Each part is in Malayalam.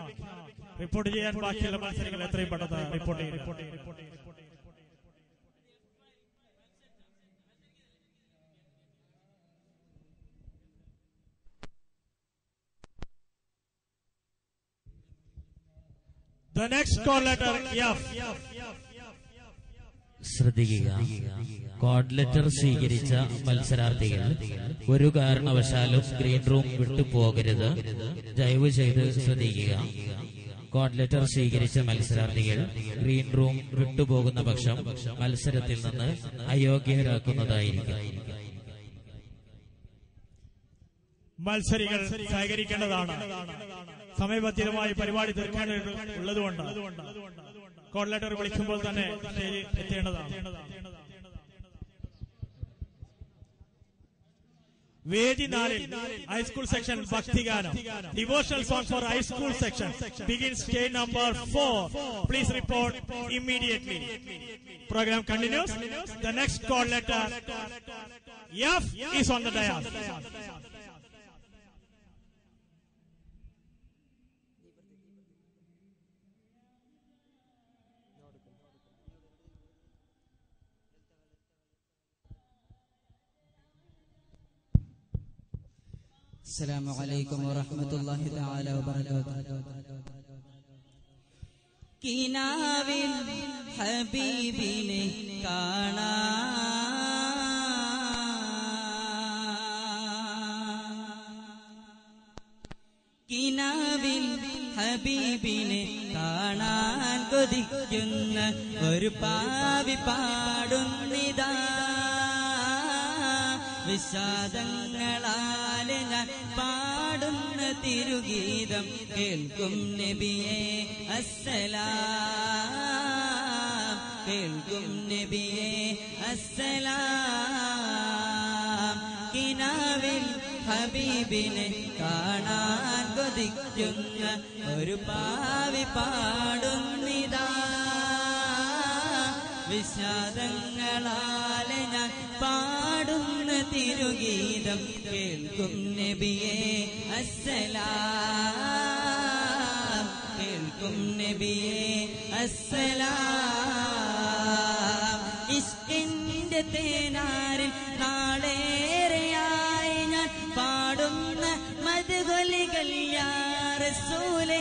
റിപ്പോർട്ട് ചെയ്യാൻ ബാക്കിയുള്ള മത്സരങ്ങൾ എത്രയും പെട്ടെന്ന് റിപ്പോർട്ട് ചെയ്യും റിപ്പോർട്ട് ചെയ്യും റിപ്പോർട്ട് ചെയ്യും The next call letter F. ശ്രദ്ധിക്കുക കോഡ് ലെറ്റർ സ്വീകരിച്ച മത്സരാർത്ഥികൾ ഒരു കാരണവശാലും ഗ്രീൻ റൂം വിട്ടു പോകരുത് ദയവ് ചെയ്ത് ശ്രദ്ധിക്കുക കോഡ് ലെറ്റർ സ്വീകരിച്ച മത്സരാർത്ഥികൾ ഗ്രീൻ റൂം വിട്ടുപോകുന്ന പക്ഷം മത്സരത്തിൽ നിന്ന് അയോഗ്യരാക്കുന്നതായിരിക്കും മത്സരികൾ സഹകരിക്കേണ്ടതാണ് സമയബന്ധിതമായി പരിപാടി തീർക്കേണ്ടത് ഉള്ളതുകൊണ്ട് കോൾ ലെറ്റർ വിളിക്കുമ്പോൾ തന്നെ സ്റ്റേജിൽ എത്തേണ്ടതാണ് വേദി നാലിൽ ഹൈസ്കൂൾ സെക്ഷൻ ഭക്തിഗാനം devotional song for high school section begin stage number four please report immediately programme continues the next call letter F is on the dais السلام عليكم ورحمة الله تعالى وبركاته കിനാവിൽ ഹബീബിനെ കാണാ കിനാവിൽ ഹബീബിനെ കാണാൻ കൊതിക്കുന്ന ഒരു പാവി പാടുന്നിതാ വിഷാദങ്ങളാലെ ഞാൻ പാടുന്ന തിരുഗീതം കേൾക്കും നബിയെ അസ്സലാം കേൾക്കും നബിയെ അസ്സലാം കിനാവിൽ ഹബീബിനെ കാണാൻ കൊതിക്കുന്ന ഒരു പാവി പാടുന്നിതാ വിഷാദങ്ങളാലെ ഞാൻ പാടുന്ന തിരുഗീതം കേൾക്കും നബിയെ അസ്സലാം കേൾക്കും നബിയെ അസ്സലാം ഇഷ്കിന്റെ തേനാരിൽ നാളേറെയായി ഞാൻ പാടുന്ന മധുകൊലികൾ യാറസൂലേ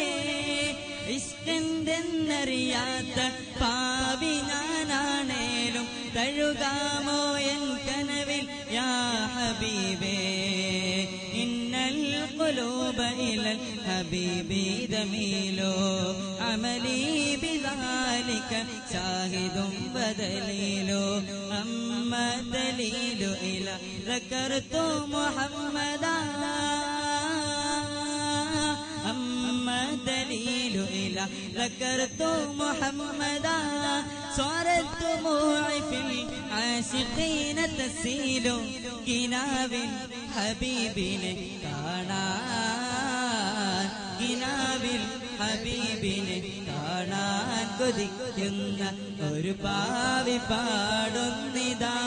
ഇഷ്കെന്തെന്നറിയാത്ത പാവി ഞാനാണേലും തഴുകാമോ എൻ കനവിൽ യാ ഹബീബേ ഇന്നൽ قلوب إلى الحبيب ذميل عملي بذلك شاهد ودليل أما دليل إلى ذكرت محمدا أما دليل إلى ذكرت محمدا صارت دموعي في العاشقين تسيل كناب حبيبنا കാണാൻ കിനാവിൽ ഹബീബിനെ കാണാൻ കൊതിക്കുന്ന ഒരു പാവി പാടുന്നിതാ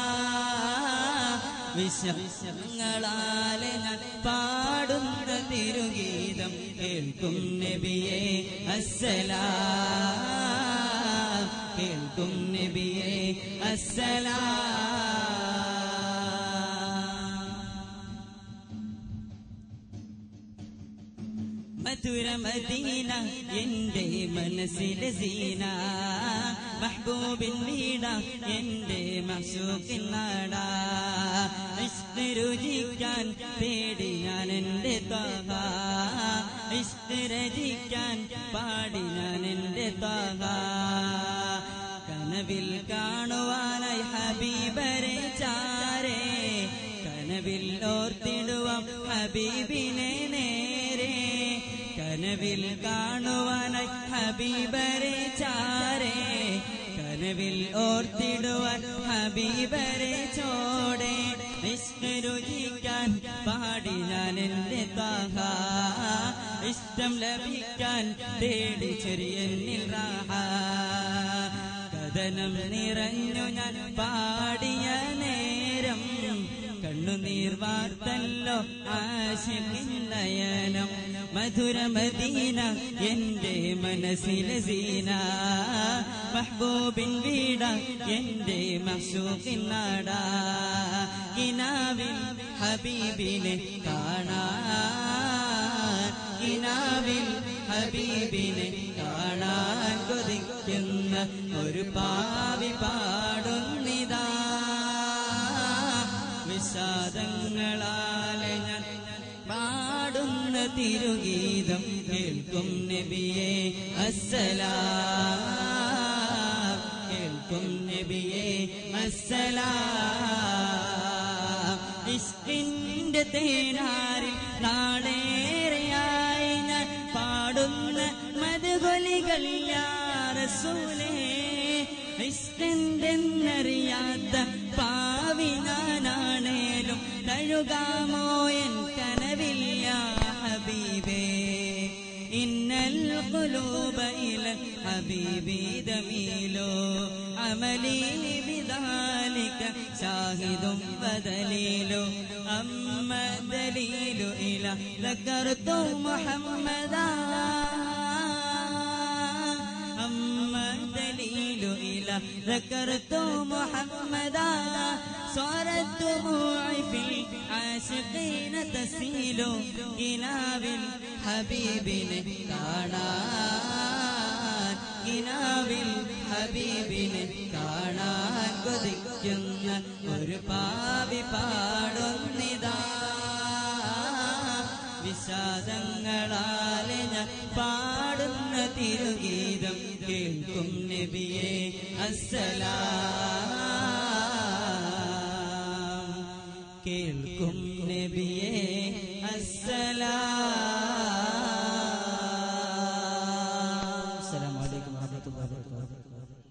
വിശങ്ങളാലെ ഞാൻ പാടുന്ന തിരുഗീതം കേൾക്കും നബിയെ അസ്സലാം കേൾക്കും നബിയെ അസ്സലാം മധുര മദീന എന്റെ മനസ്സിലെ സീന മഹബൂബിൻ വീട എന്റെ മസൂക്കിൻ നാട ഇഷ്ട് രുചിക്കാൻ തേടി ഞാൻ എന്റെ താഹ ഇഷ്ട് രചിക്കാൻ പാടി ഞാൻ എന്റെ താഹ കനവിൽ കാണുവാനായി ഹബീബരെ ചാരേ കനവിൽ ഓർത്തിടുവാം ഹബീബിനെ നേരെ കനവിൽ കാണുവാനായി ഹബീബരെ ചാരേ കനവിൽ ഓർത്തിടുവാൻ ഹബീബരെ ചോടെ രുചിക്കാൻ പാടി ഞാൻ എന്റെ താഹ ഇഷ്ടം ലഭിക്കാൻ തേടി ചെറിയെന്നിൽ റാഹ കഥനം നിറഞ്ഞു ഞാൻ പാടിയ നേരം കണ്ണു കണ്ണുനീർ വാർത്തല്ലോ ആശിക്കുന്നയനം മധുരമദീന എന്റെ മനസ്സിലെ സീന മഹ്ബൂബിൻ വീട എന്റെ മഷൂക്കിൻ നാട കിനാവിൽ ഹബീബിനെ കാണാൻ കിനാവിൽ ഹബീബിനെ കാണാൻ കൊതിക്കുന്ന ഒരു പാവി പാടുന്നിതാ വിഷാദങ്ങളാലെ ഞാൻ പാടുന്ന തിരുഗീതം കേൾക്കും നബിയെ അസ്സലാം കേൾക്കും നബിയെ അസ്സലാം ഇഷ്കിന്റെ തേനാരിൽ നാളേറെയായി ഞാൻ പാടുന്ന മധുകൊലികൾ യാറസൂലേ ഇഷ്കെന്തെന്നറിയാത്ത പാവി ഞാനാണേലും കഴുകാമോ എൻ കനവില്ല ഹബീബേ ഇന്നൽ قلوب إلى حبيبي دميل عملي بذلك شاهد ودليل أما الدليل إلى ذكرت محمدا أما الدليل إلى ذكرت محمدا صارت دموعي في العاشقين تسيل إلى بالحبيب കാണാൻ കിനാവിൽ ഹബീബിനെ കാണാൻ കൊതിക്കുന്ന ഒരു പാവി പാടുന്നിതാ വിഷാദങ്ങളാലെ ഞാൻ പാടുന്ന തിരുഗീതം കേൾക്കും നബിയെ അസ്സലാം കേൾക്കും നബിയെ അസ്സലാം അസ്സലാമു അലൈക്കും വറഹ്മത്തുള്ളാഹി വബറകാതുഹു